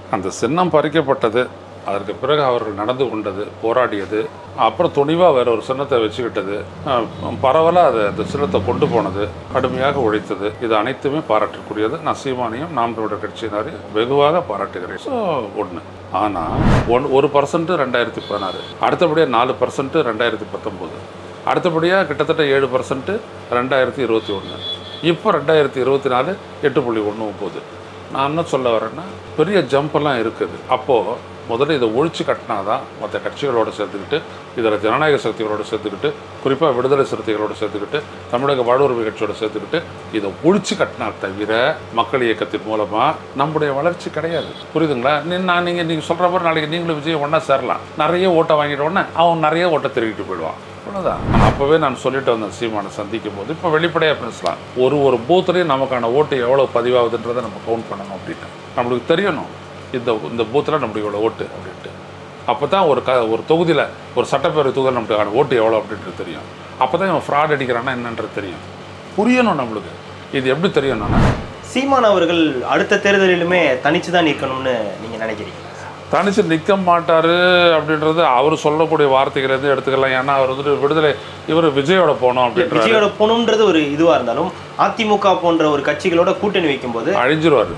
அந்த சின்னம் பறிக்கப்பட்டது அதற்கு பிறகு அவர்கள் நடந்து கொண்டது போராடியது அப்புறம் துணிவாக வேற ஒரு சின்னத்தை வச்சுக்கிட்டது பரவலாக அதை அந்த சின்னத்தை கொண்டு போனது கடுமையாக உழைத்தது இது அனைத்துமே பாராட்டக்கூடியது நான் சீமானியும் நாம் தமிழர் கட்சியினரை வெகுவாக பாராட்டுகிறேன் ஸோ ஒன்று ஆனால் ஒன் ஒரு பர்சன்ட் ரெண்டாயிரத்தி பதினாறு அடுத்தபடியாக நாலு பர்சன்ட் ரெண்டாயிரத்தி பத்தொம்போது அடுத்தபடியாக கிட்டத்தட்ட ஏழு பர்சன்ட் ரெண்டாயிரத்தி இருபத்தி ஒன்று இப்போ ரெண்டாயிரத்தி இருபத்தி நாலு எட்டு புள்ளி ஒன்று ஒம்பது நான் என்ன சொல்ல வரேன்னா பெரிய ஜம்பெல்லாம் இருக்குது அப்போது முதல்ல இதை ஒழிச்சு கட்டினா தான் மற்ற கட்சிகளோடு சேர்த்துக்கிட்டு இதில் ஜனநாயக சக்திகளோடு சேர்த்துக்கிட்டு குறிப்பாக விடுதலை சிறுத்தைகளோடு சேர்த்துக்கிட்டு தமிழக வாழ்வுரிமை கட்சியோட சேர்த்துக்கிட்டு இதை ஒழிச்சு கட்டினா தவிர மக்கள் இயக்கத்தின் மூலமாக நம்முடைய வளர்ச்சி கிடையாது புரியுதுங்களா நீ நான் நீங்கள் நீங்கள் சொல்கிற மாதிரி நாளைக்கு நீங்களும் விஜய் ஒன்றா சேரலாம் நிறைய ஓட்டை வாங்கிட்ட உடனே அவன் நிறைய ஓட்டை திருடிட்டு போயிடுவான் அவ்வளோதான் அப்போவே நான் சொல்லிட்டு வந்தேன் சீமானை சந்திக்கும் போது இப்போ வெளிப்படையாக பேசலாம் ஒரு ஒரு பூத்துலேயும் நமக்கான ஓட்டு எவ்வளோ பதிவாகுதுன்றதை நம்ம கவுண்ட் பண்ணணும் அப்படின்னு நம்மளுக்கு தெரியணும் இந்த இந்த பூத்தில் நம்மளுக்கு இவ்வளோ ஓட்டு அப்படின்ட்டு அப்போ தான் ஒரு க ஒரு தொகுதியில் ஒரு சட்டப்பேரவை தொகுதியில் நம்மளுக்கான ஓட்டு எவ்வளோ அப்படின்றது தெரியும் அப்போ தான் இவன் ஃப்ராட் அடிக்கிறான்னா என்னன்றது தெரியும் புரியணும் நம்மளுக்கு இது எப்படி தெரியணும்னா சீமான் அவர்கள் அடுத்த தேர்தலிலுமே தனிச்சு தான் நிற்கணும்னு நீங்க நினைக்கிறீங்க தனிச்சு நிற்க மாட்டார் அப்படின்றது அவர் சொல்லக்கூடிய வார்த்தைகள் எதுவும் எடுத்துக்கலாம் ஏன்னா அவர் வந்துட்டு விடுதலை இவர் விஜயோட போனோம் அப்படின்ற விஜயோட போகணுன்றது ஒரு இதுவா இருந்தாலும் அதிமுக போன்ற ஒரு கட்சிகளோட கூட்டணி வைக்கும்போது அழிஞ்சிருவார்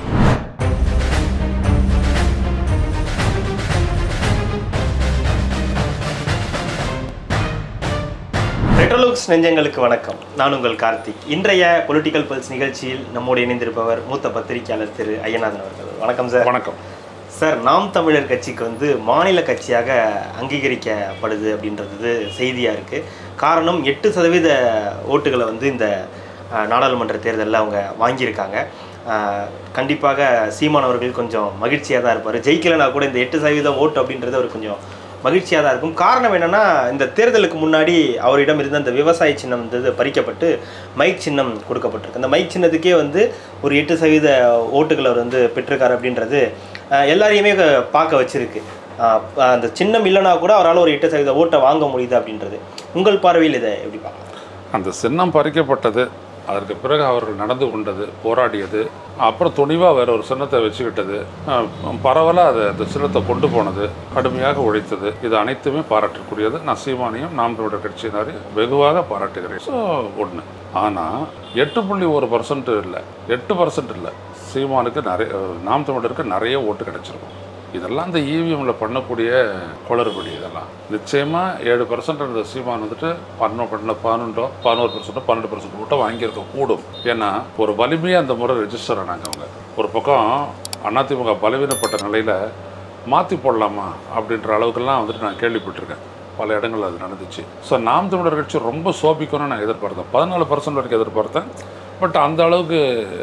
ரெட்ரோலுக்ஸ் நெஞ்சங்களுக்கு வணக்கம் நான் உங்கள் கார்த்திக் இன்றைய பொலிட்டிக்கல் பல்ஸ் நிகழ்ச்சியில் நம்மோடு இணைந்திருப்பவர் மூத்த பத்திரிகையாளர் திரு ஐயநாதன் அவர்கள் வணக்கம் சார் வணக்கம் சார் நாம் தமிழர் கட்சிக்கு வந்து மாநில கட்சியாக அங்கீகரிக்கப்படுது அப்படின்றது செய்தியாக இருக்குது காரணம் எட்டு சதவீத ஓட்டுகளை வந்து இந்த அஹ், நாடாளுமன்ற தேர்தலில் அவங்க வாங்கியிருக்காங்க அஹ், கண்டிப்பாக சீமான் அவர்கள் கொஞ்சம் மகிழ்ச்சியாக தான் இருப்பார் ஜெயிக்கலைனா கூட இந்த எட்டு சதவீதம் ஓட்டு அப்படின்றது அவர் கொஞ்சம் மகிழ்ச்சியாக தான் இருக்கும் காரணம் என்னன்னா இந்த தேர்தலுக்கு முன்னாடி அவரிடம் இருந்த அந்த விவசாய சின்னம் வந்து பறிக்கப்பட்டு மைக் சின்னம் கொடுக்கப்பட்டிருக்கு அந்த மைக் சின்னத்துக்கே வந்து ஒரு எட்டு சதவீத ஓட்டுகள் அவர் வந்து பெற்றிருக்காரு அப்படின்றது அஹ், எல்லாரையுமே க- பார்க்க வச்சிருக்கு அஹ், அந்த சின்னம் இல்லைனா கூட அவரால் ஒரு எட்டு சதவீத ஓட்டை வாங்க முடியுது அப்படின்றது உங்கள் பார்வையில் இதை எப்படி பார்க்கலாம் அந்த சின்னம் பறிக்கப்பட்டது அதற்கு பிறகு அவர்கள் நடந்து கொண்டது போராடியது அப்புறம் துணிவாக வேற ஒரு சின்னத்தை வச்சுக்கிட்டது பரவலாக அதை அந்த சின்னத்தை கொண்டு போனது கடுமையாக உழைத்தது இது அனைத்துமே பாராட்டக்கூடியது நான் சீமானியும் நாம் தமிழர் கட்சியினரை வெகுவாக பாராட்டுகிறேன் ஸோ ஒன்று ஆனால் எட்டு புள்ளி ஒரு பர்சன்ட் இல்லை எட்டு பர்சன்ட் இல்லை சீமானுக்கு நிறைய நாம் தமிழருக்கு நிறைய ஓட்டு கிடைச்சிருக்கும் இதெல்லாம் இந்த இவிஎம்ல பண்ணக்கூடிய குளறுபடி இதெல்லாம் நிச்சயமாக ஏழு பர்சன்ட் இருந்த சீமான் வந்துட்டு பன்னெண்டு பன்னெண்டு பதினொன்றோ பதினோரு பர்சன்ட்டோ பன்னெண்டு பர்சன்ட் ஓட்டை வாங்கியிருக்க கூடும் ஏன்னா ஒரு வலிமையாக அந்த முறை ரெஜிஸ்டர் ஆனாங்க அவங்க ஒரு பக்கம் அதிமுக பலவீனப்பட்ட நிலையில் மாற்றி போடலாமா அப்படின்ற அளவுக்கெல்லாம் வந்துட்டு நான் கேள்விப்பட்டிருக்கேன் பல இடங்கள்ல அது நடந்துச்சு ஸோ நாம் தமிழர் கட்சி ரொம்ப சோபிக்கணும்னு நான் எதிர்பார்த்தேன் பதினாலு பர்சன்ட் வரைக்கும் எதிர்பார்த்தேன் பட் அந்த அளவுக்கு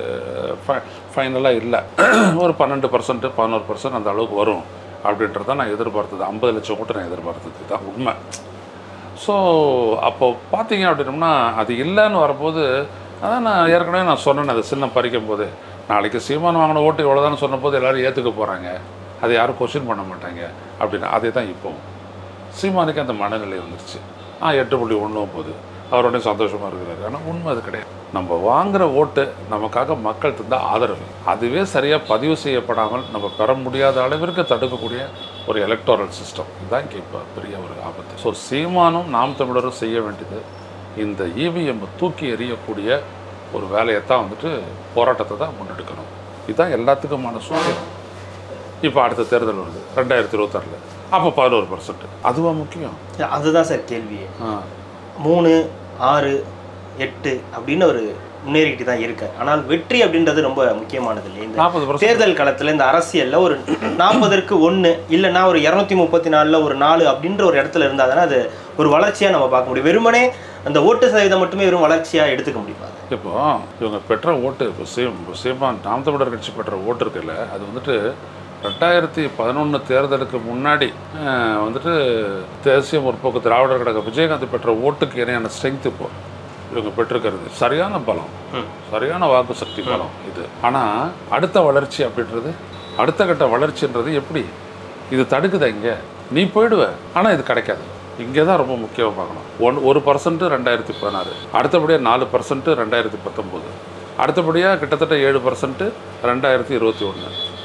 ஃபைனலாக இல்லை ஒரு பன்னெண்டு பர்சன்ட் பதினோரு பர்சன்ட் அந்த அளவுக்கு வரும் அப்படின்றத நான் எதிர்பார்த்தது ஐம்பது லட்சம் கூட்டம் நான் எதிர்பார்த்தது தான் உண்மை ஸோ அப்போ பார்த்தீங்க அப்படின்னோம்னா அது இல்லைன்னு வரும்போது அதான் நான் ஏற்கனவே நான் சொன்னேன் அது சின்னம் பறிக்கும் போது நாளைக்கு சீமான் வாங்கின ஓட்டு இவ்வளோதான்னு சொன்னபோது எல்லாரும் ஏற்றுக்க போகிறாங்க அதை யாரும் கொஸ்டின் பண்ண மாட்டாங்க அப்படின்னு அதே தான் இப்போவும் சீமானுக்கு அந்த மனநிலை வந்துருச்சு ஆ எட்டு புள்ளி ஒன்று போகுது அவரோட சந்தோஷமாக இருக்கிறாரு ஆனால் உண்மை அது கிடையாது நம்ம வாங்குற ஓட்டு நமக்காக மக்கள் தந்த ஆதரவு அதுவே சரியாக பதிவு செய்யப்படாமல் நம்ம பெற முடியாத அளவிற்கு தடுக்கக்கூடிய ஒரு எலக்டோரல் சிஸ்டம் இதுதான் இங்கே இப்போ பெரிய ஒரு ஆபத்து ஸோ சீமானும் நாம் தமிழரும் செய்ய வேண்டியது இந்த இவிஎம் தூக்கி எறியக்கூடிய ஒரு வேலையை தான் வந்துட்டு போராட்டத்தை தான் முன்னெடுக்கணும் இதுதான் எல்லாத்துக்குமான சூழ்நிலை இப்போ அடுத்த தேர்தல் வருது ரெண்டாயிரத்தி இருபத்தாறில் அப்போ பதினோரு பர்சன்ட் அதுவா முக்கியம் அதுதான் சார் கேள்வியே ஆ மூணு ஆறு எட்டு அப்படின்னு ஒரு முன்னேறிக்கிட்டு தான் இருக்கார் ஆனால் வெற்றி அப்படின்றது ரொம்ப முக்கியமானது இல்லை இந்த நாற்பது பர்சன்ட் தேர்தல் களத்தில் இந்த அரசியலில் ஒரு நாற்பதற்கு ஒன்று இல்லைன்னா ஒரு இரநூத்தி முப்பத்தி நாலில் ஒரு நாலு அப்படின்ற ஒரு இடத்துல இருந்தால் தானே அது ஒரு வளர்ச்சியாக நம்ம பார்க்க முடியும் வெறுமனே அந்த ஓட்டு சதவீதம் மட்டுமே வெறும் வளர்ச்சியாக எடுத்துக்க முடியுமா இப்போ இவங்க பெற்ற ஓட்டு இப்போ சீம் இப்போ சீமான் நாம் தமிழர் கட்சி பெற்ற ஓட்டு இருக்குல்ல அது வந்துட்டு ரெண்டாயிரத்தி பதினொன்று தேர்தலுக்கு முன்னாடி அஹ், வந்துட்டு தேசிய முற்போக்கு திராவிடர் கழக விஜயகாந்த் பெற்ற ஓட்டுக்கு இணையான ஸ்ட்ரென்த் இப்போ இவங்க பெற்றிருக்கிறது சரியான பலம் ம். சரியான வாக்கு சக்தி பலம் இது ஆனால் அடுத்த வளர்ச்சி அப்படின்றது அடுத்த கட்ட வளர்ச்சின்றது எப்படி இது தடுக்குதா இங்கே நீ போயிடுவ ஆனால் இது கிடைக்காது இங்கே தான் ரொம்ப முக்கியமாக பார்க்கணும் ஒன் ஒரு பர்சன்ட்டு ரெண்டாயிரத்தி பதினாறு அடுத்தபடியாக நாலு பர்சன்ட்டு ரெண்டாயிரத்தி பத்தொம்போது அடுத்தபடியாக கிட்டத்தட்ட ஏழு பர்சன்ட்டு ரெண்டாயிரத்தி இருபத்தி ஒன்று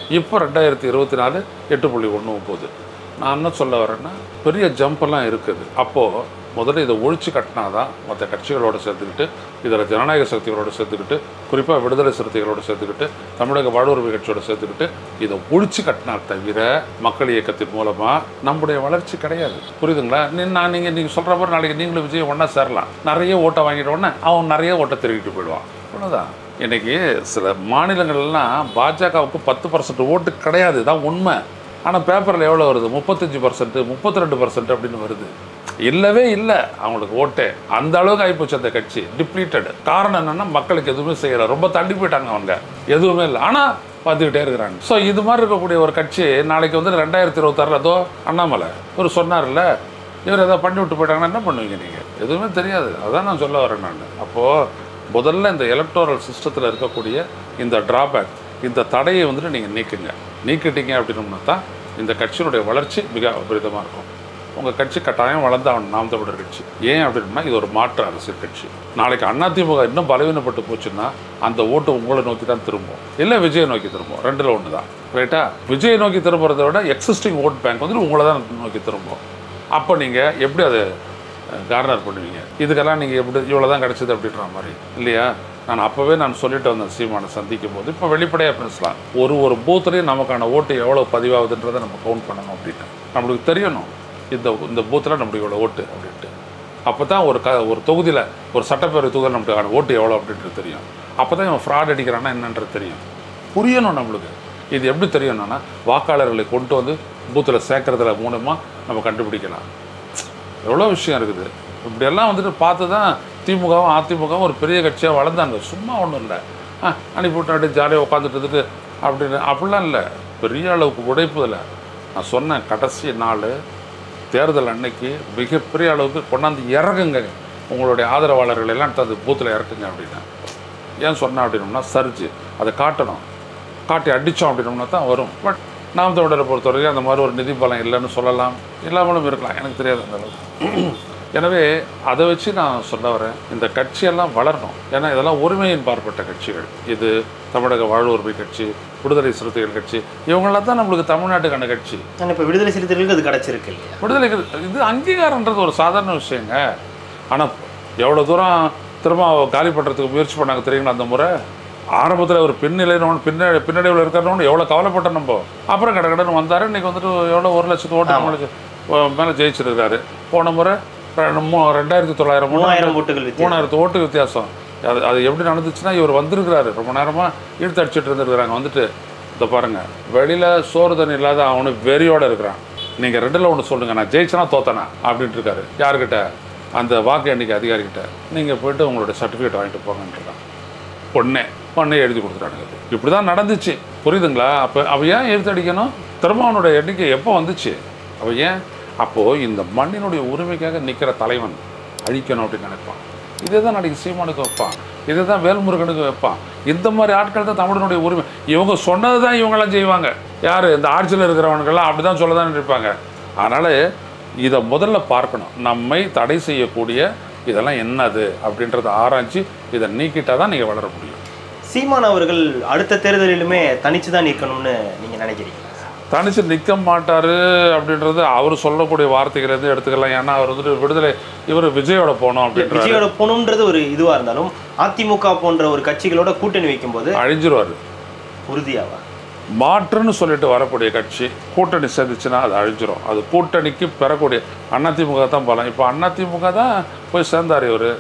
இப்போ ரெண்டாயிரத்தி இருபத்தி நாலு எட்டு புள்ளி ஒன்று ஒம்பது நான் என்ன சொல்ல வரேன்னா பெரிய ஜம்பெல்லாம் இருக்குது அப்போது முதல்ல இதை ஒழிச்சு கட்டினாதான் மற்ற கட்சிகளோட சேர்த்துக்கிட்டு இதில் ஜனநாயக சக்திகளோட சேர்த்துக்கிட்டு குறிப்பாக விடுதலை சிறுத்தைகளோட சேர்த்துக்கிட்டு தமிழக வாழ்வுரிமை கட்சியோட சேர்த்துக்கிட்டு இதை ஒழிச்சு கட்டினா தவிர மக்கள் இயக்கத்தின் மூலமாக நம்முடைய வளர்ச்சி கிடையாது புரியுதுங்களா நீ நான் நீங்கள் நீங்கள் சொல்கிற மாதிரி நாளைக்கு நீங்களும் விஜய் ஒன்றா சேரலாம் நிறைய ஓட்டை வாங்கிட்ட உடனே அவன் நிறைய ஓட்டை திருடிட்டு போயிடுவான் அவ்வளோதான் இன்னைக்கு சில மாநிலங்கள்லாம் பாஜகவுக்கு பத்து பர்சன்ட் ஓட்டு கிடையாது தான் உண்மை ஆனால் பேப்பரில் எவ்வளோ வருது முப்பத்தஞ்சு பர்சன்ட் முப்பத்தி ரெண்டு பர்சன்ட் அப்படின்னு வருது இல்லவே இல்லை அவங்களுக்கு ஓட்டே அந்த அளவுக்கு ஆகிப்போச்சு அந்த கட்சி டிப்ளீட்டட் காரணம் என்னன்னா மக்களுக்கு எதுவுமே செய்யலை ரொம்ப தள்ளி போயிட்டாங்க அவங்க எதுவுமே இல்லை ஆனால் பார்த்துக்கிட்டே இருக்கிறாங்க ஸோ இது மாதிரி இருக்கக்கூடிய ஒரு கட்சி நாளைக்கு வந்து ரெண்டாயிரத்தி இருபத்தாறில் அதோ அண்ணாமலை ஒரு சொன்னார்ல இவர் எதாவது பண்ணி விட்டு போயிட்டாங்கன்னா என்ன பண்ணுவீங்க நீங்கள் எதுவுமே தெரியாது அதான் நான் சொல்ல வரேன் நான் அப்போது முதல்ல இந்த எலக்டோரல் சிஸ்டத்தில் இருக்கக்கூடிய இந்த டிராபேக் இந்த தடையை வந்துட்டு நீங்கள் நீக்குங்க நீக்கிட்டீங்க அப்படின்னோம்னா தான் இந்த கட்சியினுடைய வளர்ச்சி மிக அபரிதமாக இருக்கும் உங்கள் கட்சி கட்டாயம் வளர்ந்தாகணும் நாம் தமிழர் கட்சி ஏன் அப்படின்னா இது ஒரு மாற்று அரசியல் கட்சி நாளைக்கு அதிமுக இன்னும் பலவீனப்பட்டு போச்சுன்னா அந்த ஓட்டு உங்களை நோக்கி தான் திரும்பும் இல்லை விஜயை நோக்கி திரும்பும் ரெண்டில் ஒன்று தான் ரைட்டா விஜயை நோக்கி திரும்புறதை விட எக்ஸிஸ்டிங் ஓட் பேங்க் வந்துட்டு உங்களை தான் நோக்கி திரும்பும் அப்போ நீங்கள் எப்படி அதை கார்னர் பண்ணுவீங்க இதுக்கெல்லாம் நீங்கள் எப்படி இவ்வளோ தான் கிடச்சிது அப்படின்ற மாதிரி இல்லையா நான் அப்போவே நான் சொல்லிட்டு வந்தேன் சீமானை சந்திக்கும் போது இப்போ வெளிப்படையாக பேசலாம் ஒரு ஒரு பூத்துலேயும் நமக்கான ஓட்டு எவ்வளோ பதிவாகுதுன்றதை நம்ம கவுண்ட் பண்ணணும் அப்படின்னு நம்மளுக்கு தெரியணும் இந்த இந்த பூத்தில் நம்மளுக்கு இவ்வளோ ஓட்டு அப்படின்ட்டு அப்போ தான் ஒரு க ஒரு தொகுதியில் ஒரு சட்டப்பேரவை தொகுதியில் நம்மளுக்கான ஓட்டு எவ்வளோ அப்படின்றது தெரியும் அப்போ தான் இவன் ஃப்ராட் அடிக்கிறான்னா என்னன்றது தெரியும் புரியணும் நம்மளுக்கு இது எப்படி தெரியணும்னா வாக்காளர்களை கொண்டு வந்து பூத்தில் சேர்க்கறதுல மூலமாக நம்ம கண்டுபிடிக்கலாம் எவ்வளோ விஷயம் இருக்குது இப்படியெல்லாம் வந்துட்டு பார்த்து தான் திமுகவும் அதிமுகவும் ஒரு பெரிய கட்சியாக வளர்ந்தாங்க சும்மா ஒன்றும் இல்லை ஆ அனுப்பிவிட்டு அப்படியே ஜாலியாக உட்காந்துட்டு இருந்துட்டு அப்படின்னு அப்படிலாம் இல்லை பெரிய அளவுக்கு உழைப்பு இல்லை நான் சொன்னேன் கடைசி நாள் தேர்தல் அன்னைக்கு மிகப்பெரிய அளவுக்கு கொண்டாந்து இறங்குங்க உங்களுடைய ஆதரவாளர்கள் எல்லாம் தந்து பூத்தில் இறக்குங்க அப்படின்னா ஏன் சொன்னேன் அப்படின்னோம்னா சர்ஜு அதை காட்டணும் காட்டி அடித்தோம் அப்படின்னோம்னா தான் வரும் பட் நாம் தமிழரை பொறுத்தவரைக்கும் அந்த மாதிரி ஒரு நிதி பலம் இல்லைன்னு சொல்லலாம் இல்லாமலும் இருக்கலாம் எனக்கு தெரியாது அந்த அளவுக்கு எனவே அதை வச்சு நான் சொல்ல வரேன் இந்த கட்சியெல்லாம் வளரணும் ஏன்னா இதெல்லாம் ஒருமையின் பார்ப்பட்ட கட்சிகள் இது தமிழக வாழ்வுரிமை கட்சி விடுதலை சிறுத்தைகள் கட்சி இவங்களாம் தான் நம்மளுக்கு தமிழ்நாட்டுக்கான கட்சி ஆனால் இப்போ விடுதலை சிறுத்தைகளுக்கு அது கிடச்சிருக்கு இல்லையா விடுதலை இது அங்கீகாரன்றது ஒரு சாதாரண விஷயங்க ஆனால் எவ்வளோ தூரம் திரும்ப காலி பண்ணுறதுக்கு முயற்சி பண்ணாங்க தெரியுங்களா அந்த முறை ஆரம்பத்தில் ஒரு பின்னிலைன்னு பின்ன பின்னடைவில் இருக்கிறவனு எவ்வளோ கவலைப்பட்டோம் நம்ம அப்புறம் கடை கடன் வந்தார் இன்றைக்கி வந்துட்டு எவ்வளோ ஒரு லட்சத்து ஓட்டு நம்மளுக்கு மேலே ஜெயிச்சிருக்காரு போன முறை ரெண்டு மூ ரெண்டாயிரத்தி தொள்ளாயிரம் மூவாயிரம் ஓட்டுகள் வித்தியாசம் மூணாயிரத்து ஓட்டு வித்தியாசம் அது அது எப்படி நடந்துச்சுன்னா இவர் வந்திருக்கிறாரு ரொம்ப நேரமாக இழுத்து அடிச்சிட்டு இருந்திருக்கிறாங்க வந்துட்டு இந்த பாருங்க வெளியில் சோறு தண்ணி இல்லாத அவனு வெறியோட இருக்கிறான் நீங்கள் ரெண்டில் ஒன்று சொல்லுங்க நான் ஜெயிச்சனா தோத்தனா அப்படின்ட்டு இருக்காரு யாருக்கிட்ட அந்த வாக்கு எண்ணிக்கை அதிகாரிகிட்ட நீங்கள் போயிட்டு உங்களோட சர்டிஃபிகேட் வாங்கிட்டு போங்கன்றான் பொண்ணே பொண்ணே எழுதி கொடுத்துட்டானுங்க இப்படி தான் நடந்துச்சு புரியுதுங்களா அப்போ அவ ஏன் எழுத்து அடிக்கணும் திரும்ப அவனோட எண்ணிக்கை எப்போ வந்துச்சு அவ ஏன் அப்போது இந்த மண்ணினுடைய உரிமைக்காக நிற்கிற தலைவன் அழிக்கணும் அப்படின்னு நினைப்பான் இதே தான் நாளைக்கு சீமானுக்கு வைப்பான் இதே தான் வேல்முருகனுக்கு வைப்பான் இந்த மாதிரி ஆட்கள் தான் தமிழனுடைய உரிமை இவங்க சொன்னது தான் இவங்கெல்லாம் செய்வாங்க யார் இந்த ஆட்சியில் இருக்கிறவனுக்கெல்லாம் அப்படி தான் சொல்ல தான் நினைப்பாங்க அதனால் இதை முதல்ல பார்க்கணும் நம்மை தடை செய்யக்கூடிய இதெல்லாம் என்னது அப்படின்றத ஆராய்ச்சி இதை நீக்கிட்டா தான் நீங்கள் வளர முடியும் சீமான் அவர்கள் அடுத்த தேர்தலிலுமே தனிச்சு தான் நிற்கணும்னு நீங்கள் நினைக்கிறீங்களா தனிச்சு நிற்க மாட்டார் அப்படின்றது அவர் சொல்லக்கூடிய வார்த்தைகள் எடுத்துக்கலாம் ஏன்னா அவர் வந்துட்டு விடுதலை இவர் விஜயோட போனோம் அப்படின்றாரு விஜயோட போகணுன்றது ஒரு இதுவாக இருந்தாலும் அதிமுக போன்ற ஒரு கட்சிகளோட கூட்டணி வைக்கும்போது அழிஞ்சிருவார் உறுதியாவா மாற்றுன்னு சொல்லிட்டு வரக்கூடிய கட்சி கூட்டணி சேர்ந்துச்சுன்னா அது அழிஞ்சிரும் அது கூட்டணிக்கு பெறக்கூடிய அதிமுக தான் பலம் இப்போ அதிமுக தான் போய் சேர்ந்தார் இவர்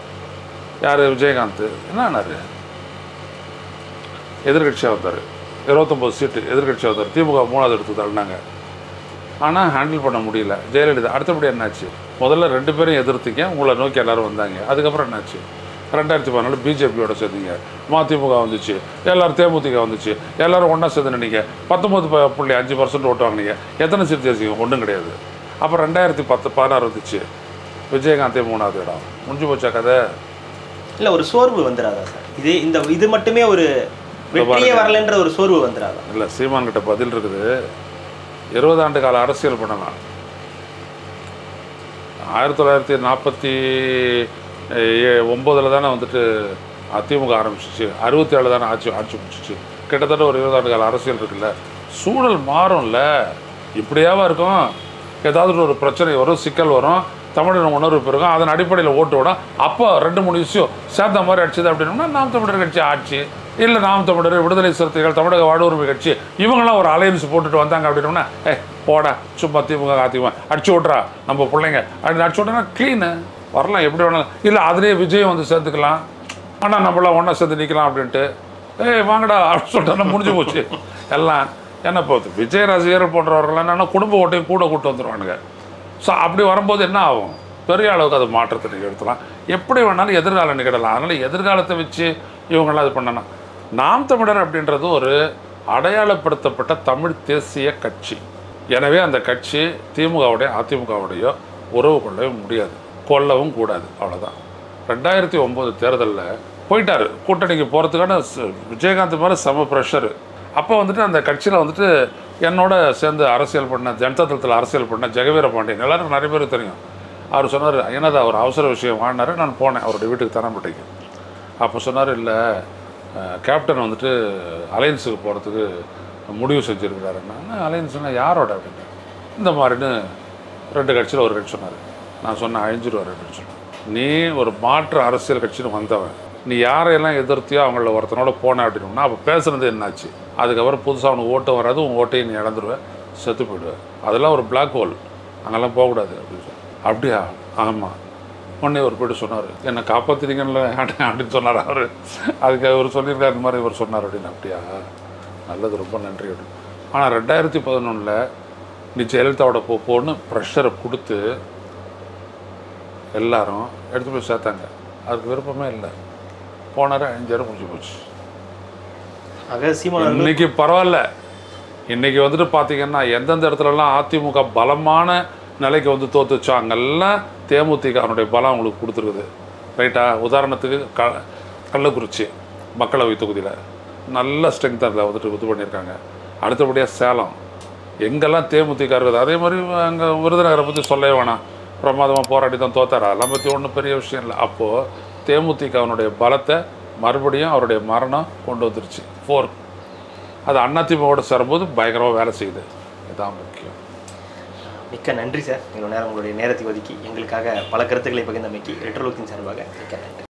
யார் விஜயகாந்த் என்ன ஆனார் எதிர்கட்சியாக வந்தார் இருபத்தொம்போது சீட்டு எதிர்கட்சியாக வந்தார் திமுக மூணாவது எடுத்து தள்ளினாங்க ஆனால் ஹேண்டில் பண்ண முடியல ஜெயலலிதா அடுத்தபடி என்னாச்சு முதல்ல ரெண்டு பேரும் எதிர்த்தீங்க உங்களை நோக்கி எல்லாரும் வந்தாங்க அதுக்கப்புறம் என்னாச்சு ரெண்டாயிரத்தி பதினாலு பிஜேபியோட சேர்ந்தீங்க மதிமுக வந்துச்சு எல்லாரும் தேமுதிக வந்துச்சு எல்லாரும் ஒன்றா சேர்ந்து நின்னீங்க பத்தொம்பது ப- புள்ளி அஞ்சு பர்சன்ட் ஓட்டு வாங்கினீங்க எத்தனை சீட் ஜெயிச்சிங்க ஒன்றும் கிடையாது அப்புறம் ரெண்டாயிரத்தி பத்து பதினாறு வந்துச்சு விஜயகாந்தே மூணாவது இடம் முடிஞ்சு போச்சா கதை இல்லை ஒரு சோர்வு வந்துடாதா சார் இது இந்த இது மட்டுமே ஒரு வெற்றியே வரலைன்ற ஒரு சோர்வு வந்துடாதா இல்லை சீமான் கிட்ட பதில் இருக்குது இருபது ஆண்டு கால அரசியல் பண்ணலாம் ஆயிரத்தி தொள்ளாயிரத்தி நாற்பத்தி ஒம்போதில் தானே வந்துட்டு அதிமுக ஆரம்பிச்சிச்சு அறுபத்தி ஏழு தானே ஆட்சி ஆட்சி முடிச்சிச்சு கிட்டத்தட்ட ஒரு இருபதாண்டு கால அரசியல் இருக்குல்ல சூழல் மாறும்ல இப்படியாவா இருக்கும் ஏதாவது ஒரு பிரச்சனை வரும் சிக்கல் வரும் தமிழின உணர்வு பெருகும் அதன் அடிப்படையில் ஓட்டு விடும் அப்போ ரெண்டு மூணு விஷயம் சேர்ந்த மாதிரி அடிச்சது அப்படின்னா நாம் தமிழர் கட்சி ஆட்சி இல்லை நாம் தமிழர் விடுதலை சிறுத்தைகள் தமிழக வாழ்வுரிமை கட்சி இவங்கெல்லாம் ஒரு அலையன்ஸ் போட்டுட்டு வந்தாங்க அப்படின்னோம்னா ஏ போடா சும்மா திமுக அதிமுக அடிச்சு விட்றா நம்ம பிள்ளைங்க அப்படி அடிச்சு விட்டோன்னா க்ளீனு வரலாம் எப்படி வேணாலும் இல்லை அதுலேயே விஜயம் வந்து சேர்த்துக்கலாம் ஆனால் நம்மளாம் ஒன்றா சேர்ந்து நிற்கலாம் அப்படின்ட்டு ஏய் வாங்கடா அப்படின்னு சொல்லிட்டு முடிஞ்சு போச்சு எல்லாம் என்ன போகுது விஜய் ரசிகர் போன்றவர்கள் என்னன்னா குடும்ப ஓட்டையும் கூட கூட்டு வந்துடுவானுங்க ஸோ அப்படி வரும்போது என்ன ஆகும் பெரிய அளவுக்கு அது மாற்றத்தை நிகழ்த்தலாம் எப்படி வேணாலும் எதிர்காலம் நிகழலாம் அதனால் எதிர்காலத்தை வச்சு இவங்கெல்லாம் இது பண்ணணும் நாம் தமிழர் அப்படின்றது ஒரு அடையாளப்படுத்தப்பட்ட தமிழ் தேசிய கட்சி எனவே அந்த கட்சி திமுகவுடைய அதிமுகவுடையோ உறவு கொள்ளவே முடியாது கொள்ளவும் கூடாது அவ்வளோதான் ரெண்டாயிரத்தி ஒம்பது தேர்தலில் போயிட்டாரு கூட்டணிக்கு போகிறதுக்கான ச- விஜயகாந்த் மேலே செம ப்ரெஷரு அப்போ வந்துட்டு அந்த கட்சியில் வந்துட்டு என்னோட சேர்ந்து அரசியல் பண்ண ஜனதா தளத்தில் அரசியல் பண்ண ஜெகவீர பாண்டியன் எல்லாருக்கும் நிறைய பேருக்கு தெரியும் அவர் சொன்னார் என்னது அவர் அவசர விஷயம் வாங்கினாரு நான் போனேன் அவருடைய வீட்டுக்கு தரம்பட்டைக்கு அப்போ சொன்னார் இல்லை கேப்டன் வந்துட்டு அலையன்ஸுக்கு போகிறதுக்கு முடிவு செஞ்சுருக்கிறாருன்னா அலையன்ஸ்னா யாரோட அப்படின்னு இந்த மாதிரின்னு ரெண்டு கட்சியில் ஒரு கட்சி சொன்னார் நான் சொன்னேன் அழிஞ்சிருவார் அப்படின்னு சொன்னேன் நீ ஒரு மாற்று அரசியல் கட்சின்னு வந்தவன் நீ யாரையெல்லாம் எதிர்த்தியோ அவங்கள ஒருத்தனோட போன அப்படின்னா அப்போ பேசுனது என்னாச்சு அதுக்கப்புறம் புதுசாக அவனுக்கு ஓட்டம் வராது உன் ஓட்டையும் நீ இழந்துருவேன் செத்து போயிடுவேன் அதெல்லாம் ஒரு பிளாக் ஹோல் அங்கெல்லாம் போகக்கூடாது அப்படின்னு சொல்லி அப்படியா ஆமாம் உடனே ஒரு போய்ட்டு சொன்னார் என்னை காப்பாற்றினீங்கல்ல அப்படின்னு சொன்னார் அவர் அதுக்கு அவர் சொல்லியிருக்காரு இந்த மாதிரி இவர் சொன்னார் அப்படின்னு அப்படியா நல்லது ரொம்ப நன்றி அப்படின்னு ஆனால் ரெண்டாயிரத்தி பதினொன்றில் நீ ஜெயலலிதாவோட போ போன்னு ப்ரெஷரை கொடுத்து எல்லாரும் எடுத்து போய் சேர்த்தாங்க அதுக்கு விருப்பமே இல்லை போனார் அஞ்சாயிரம் முடிஞ்சு போச்சு ஆக சீமான் இன்னைக்கு பரவாயில்ல இன்னைக்கு வந்துட்டு பார்த்தீங்கன்னா எந்தெந்த இடத்துலலாம் அதிமுக பலமான நிலைக்கு வந்து தோத்துச்சோ அங்கெல்லாம் தேமுதிகனுடைய பலம் அவங்களுக்கு கொடுத்துருக்குது ரைட்டா உதாரணத்துக்கு க கள்ளக்குறிச்சி மக்களவை தொகுதியில் நல்ல ஸ்ட்ரென்த் அதில் வந்துட்டு இது பண்ணியிருக்காங்க அடுத்தபடியாக சேலம் எங்கெல்லாம் தேமுதிக இருக்குது அதே மாதிரி அங்கே விருதுநகரை பற்றி சொல்லவே வேணாம் பிரமாதமாக போராடி தான் தோத்தார் அதெல்லாம் பற்றி ஒன்றும் பெரிய விஷயம் இல்லை அப்போது தேமுதிகவனுடைய பலத்தை மறுபடியும் அவருடைய மரணம் கொண்டு வந்துருச்சு ஃபோர் அது அதிமுகவோட சேரும்போது பயங்கரமாக வேலை செய்யுது இதுதான் முக்கியம் மிக்க நன்றி சார் இவ்வளோ நேரம் உங்களுடைய நேரத்தை ஒதுக்கி எங்களுக்காக பல கருத்துக்களை பகிர்ந்தமைக்கு ரெட்ரோலுக்கின் சார்பாக மிக்க நன்றி